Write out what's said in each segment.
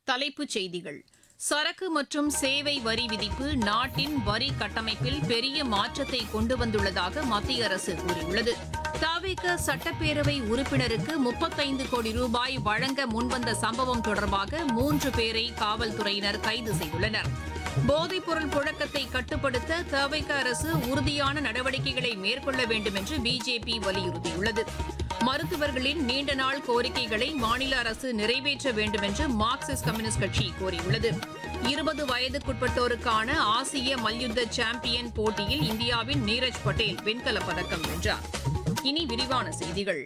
தலைப்புச் செய்திகள் சரக்கு மற்றும் சேவை வரி விதிப்பு நாட்டின் வரி கட்டமைப்பில் பெரிய மாற்றத்தை கொண்டு வந்துள்ளதாக மத்திய அரசு கூறியுள்ளது தாவேக சட்டப்பேரவை உறுப்பினருக்கு முப்பத்தைந்து கோடி ரூபாய் வழங்க முன்வந்த சம்பவம் தொடர்பாக மூன்று பேரை காவல்துறையினர் கைது செய்துள்ளனர் போதைப்பொருள் புழக்கத்தை கட்டுப்படுத்த தவிக அரசு உறுதியான நடவடிக்கைகளை மேற்கொள்ள வேண்டும் என்று பிஜேபி வலியுறுத்தியுள்ளது மருத்துவர்களின் நீண்ட நாள் கோரிக்கைகளை மாநில அரசு நிறைவேற்ற வேண்டும் என்று மார்க்சிஸ்ட் கம்யூனிஸ்ட் கட்சி கோரியுள்ளது இருபது வயதுக்குட்பட்டோருக்கான ஆசிய மல்யுத்த சாம்பியன் போட்டியில் இந்தியாவின் நீரஜ் பட்டேல் வெண்கலப் பதக்கம் வென்றார் இனி விரிவான செய்திகள்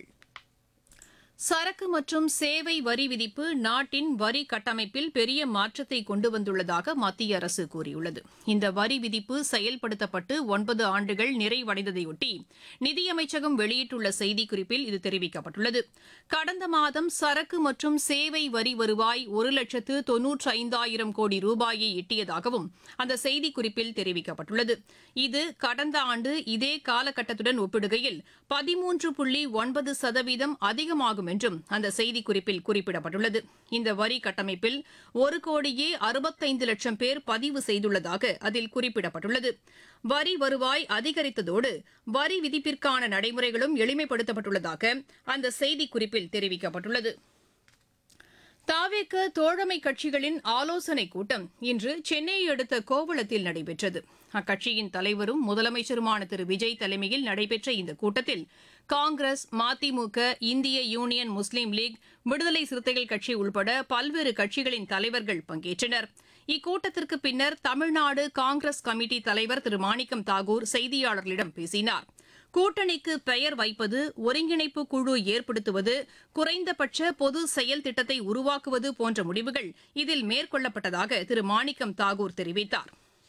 சரக்கு மற்றும் சேவை வரி விதிப்பு நாட்டின் வரி கட்டமைப்பில் பெரிய மாற்றத்தை கொண்டு வந்துள்ளதாக மத்திய அரசு கூறியுள்ளது இந்த வரி விதிப்பு செயல்படுத்தப்பட்டு ஒன்பது ஆண்டுகள் நிறைவடைந்ததையொட்டி நிதியமைச்சகம் வெளியிட்டுள்ள செய்திக்குறிப்பில் இது தெரிவிக்கப்பட்டுள்ளது கடந்த மாதம் சரக்கு மற்றும் சேவை வரி வருவாய் ஒரு லட்சத்து தொன்னூற்று ஐந்தாயிரம் கோடி ரூபாயை எட்டியதாகவும் அந்த செய்திக்குறிப்பில் தெரிவிக்கப்பட்டுள்ளது இது கடந்த ஆண்டு இதே காலகட்டத்துடன் ஒப்பிடுகையில் பதிமூன்று புள்ளி ஒன்பது சதவீதம் அதிகமாகும் என்றும் அந்த செய்திக்குறிப்பில் குறிப்பிடப்பட்டுள்ளது இந்த வரி கட்டமைப்பில் ஒரு கோடியே அறுபத்தைந்து லட்சம் பேர் பதிவு செய்துள்ளதாக அதில் குறிப்பிடப்பட்டுள்ளது வரி வருவாய் அதிகரித்ததோடு வரி விதிப்பிற்கான நடைமுறைகளும் எளிமைப்படுத்தப்பட்டுள்ளதாக அந்த செய்திக்குறிப்பில் தெரிவிக்கப்பட்டுள்ளது தாவேக்க தோழமை கட்சிகளின் ஆலோசனைக் கூட்டம் இன்று சென்னையை அடுத்த கோவளத்தில் நடைபெற்றது அக்கட்சியின் தலைவரும் முதலமைச்சருமான திரு விஜய் தலைமையில் நடைபெற்ற இந்த கூட்டத்தில் காங்கிரஸ் மதிமுக இந்திய யூனியன் முஸ்லீம் லீக் விடுதலை சிறுத்தைகள் கட்சி உள்பட பல்வேறு கட்சிகளின் தலைவர்கள் பங்கேற்றனர் இக்கூட்டத்திற்கு பின்னர் தமிழ்நாடு காங்கிரஸ் கமிட்டி தலைவர் திரு மாணிக்கம் தாகூர் செய்தியாளர்களிடம் பேசினார் கூட்டணிக்கு பெயர் வைப்பது ஒருங்கிணைப்பு குழு ஏற்படுத்துவது குறைந்தபட்ச பொது செயல் திட்டத்தை உருவாக்குவது போன்ற முடிவுகள் இதில் மேற்கொள்ளப்பட்டதாக திரு மாணிக்கம் தாகூர் தெரிவித்தார்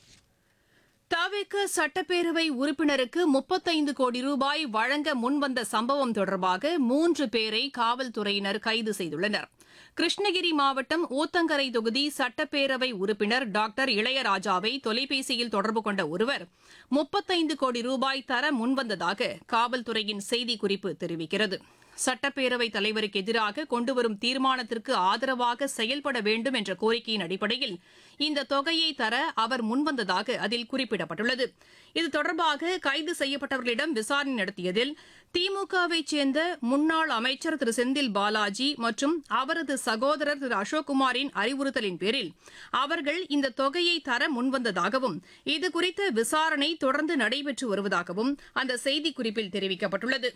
தவிக சட்டப்பேரவை உறுப்பினருக்கு முப்பத்தைந்து கோடி ரூபாய் வழங்க முன்வந்த சம்பவம் தொடர்பாக மூன்று பேரை காவல்துறையினர் கைது செய்துள்ளனர் கிருஷ்ணகிரி மாவட்டம் ஊத்தங்கரை தொகுதி சட்டப்பேரவை உறுப்பினர் டாக்டர் இளையராஜாவை தொலைபேசியில் தொடர்பு கொண்ட ஒருவர் முப்பத்தைந்து கோடி ரூபாய் தர முன்வந்ததாக காவல்துறையின் செய்திக்குறிப்பு தெரிவிக்கிறது சட்டப்பேரவைத் தலைவருக்கு எதிராக கொண்டுவரும் தீர்மானத்திற்கு ஆதரவாக செயல்பட வேண்டும் என்ற கோரிக்கையின் அடிப்படையில் இந்த தொகையை தர அவர் முன்வந்ததாக அதில் குறிப்பிடப்பட்டுள்ளது இது தொடர்பாக கைது செய்யப்பட்டவர்களிடம் விசாரணை நடத்தியதில் திமுகவைச் சேர்ந்த முன்னாள் அமைச்சர் திரு செந்தில் பாலாஜி மற்றும் அவரது சகோதரர் திரு அசோக்குமாரின் அறிவுறுத்தலின் பேரில் அவர்கள் இந்த தொகையை தர முன்வந்ததாகவும் இதுகுறித்த விசாரணை தொடர்ந்து நடைபெற்று வருவதாகவும் அந்த செய்திக்குறிப்பில் தெரிவிக்கப்பட்டுள்ளது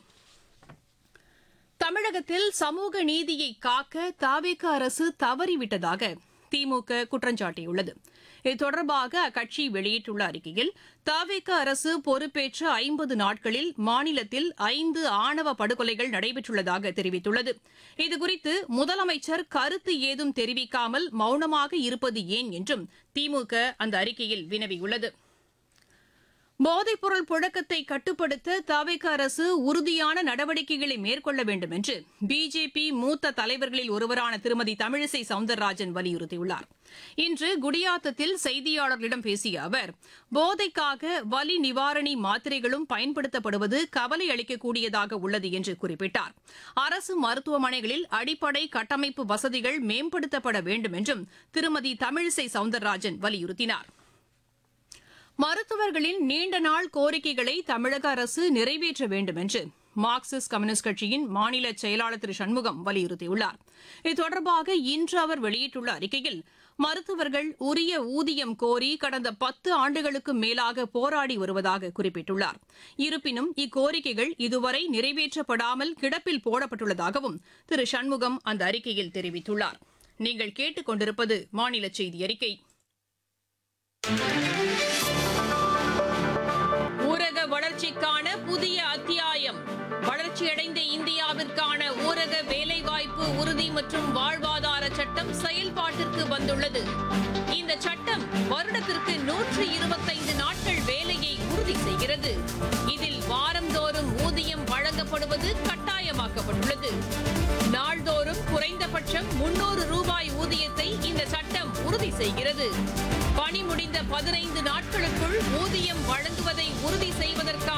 தமிழகத்தில் சமூக நீதியை காக்க தாவேக அரசு தவறிவிட்டதாக திமுக குற்றஞ்சாட்டியுள்ளது இது தொடர்பாக அக்கட்சி வெளியிட்டுள்ள அறிக்கையில் தாவேக அரசு பொறுப்பேற்ற ஐம்பது நாட்களில் மாநிலத்தில் ஐந்து ஆணவ படுகொலைகள் நடைபெற்றுள்ளதாக தெரிவித்துள்ளது இதுகுறித்து முதலமைச்சர் கருத்து ஏதும் தெரிவிக்காமல் மௌனமாக இருப்பது ஏன் என்றும் திமுக அந்த அறிக்கையில் வினவியுள்ளது போதைப்பொருள் புழக்கத்தை கட்டுப்படுத்த தவிக அரசு உறுதியான நடவடிக்கைகளை மேற்கொள்ள வேண்டும் என்று பிஜேபி மூத்த தலைவர்களில் ஒருவரான திருமதி தமிழிசை சவுந்தரராஜன் வலியுறுத்தியுள்ளார் இன்று குடியாத்தத்தில் செய்தியாளர்களிடம் பேசிய அவர் போதைக்காக வலி நிவாரணி மாத்திரைகளும் பயன்படுத்தப்படுவது கவலை அளிக்கக்கூடியதாக உள்ளது என்று குறிப்பிட்டார் அரசு மருத்துவமனைகளில் அடிப்படை கட்டமைப்பு வசதிகள் மேம்படுத்தப்பட வேண்டும் என்றும் திருமதி தமிழிசை சவுந்தரராஜன் வலியுறுத்தினார் மருத்துவர்களின் நீண்ட நாள் கோரிக்கைகளை தமிழக அரசு நிறைவேற்ற வேண்டும் என்று மார்க்சிஸ்ட் கம்யூனிஸ்ட் கட்சியின் மாநில செயலாளர் திரு சண்முகம் வலியுறுத்தியுள்ளார் இது தொடர்பாக இன்று அவர் வெளியிட்டுள்ள அறிக்கையில் மருத்துவர்கள் உரிய ஊதியம் கோரி கடந்த பத்து ஆண்டுகளுக்கு மேலாக போராடி வருவதாக குறிப்பிட்டுள்ளார் இருப்பினும் இக்கோரிக்கைகள் இதுவரை நிறைவேற்றப்படாமல் கிடப்பில் போடப்பட்டுள்ளதாகவும் திரு சண்முகம் அந்த அறிக்கையில் தெரிவித்துள்ளார் நீங்கள் கேட்டுக் கொண்டிருப்பது மாநில செய்தி அறிக்கை ஊரக வளர்ச்சிக்கான புதிய அத்தியாயம் வளர்ச்சியடைந்த இந்தியாவிற்கான ஊரக வேலைவாய்ப்பு உறுதி மற்றும் வாழ்வாதார சட்டம் செயல்பாட்டிற்கு வந்துள்ளது இந்த சட்டம் வருடத்திற்கு நூற்று இருபத்தைந்து நாட்கள் வேலையை உறுதி செய்கிறது இதில் வாரந்தோறும் ஊதியம் வழங்கப்படுவது கட்டாயமாக்கப்பட்டுள்ளது நாள்தோறும் குறைந்தபட்சம் முன்னூறு ரூபாய் ஊதியத்தை இந்த சட்டம் உறுதி செய்கிறது பணி முடிந்த பதினைந்து நாட்களுக்குள் ஊதியம் வழங்குவதை உறுதி செய்ய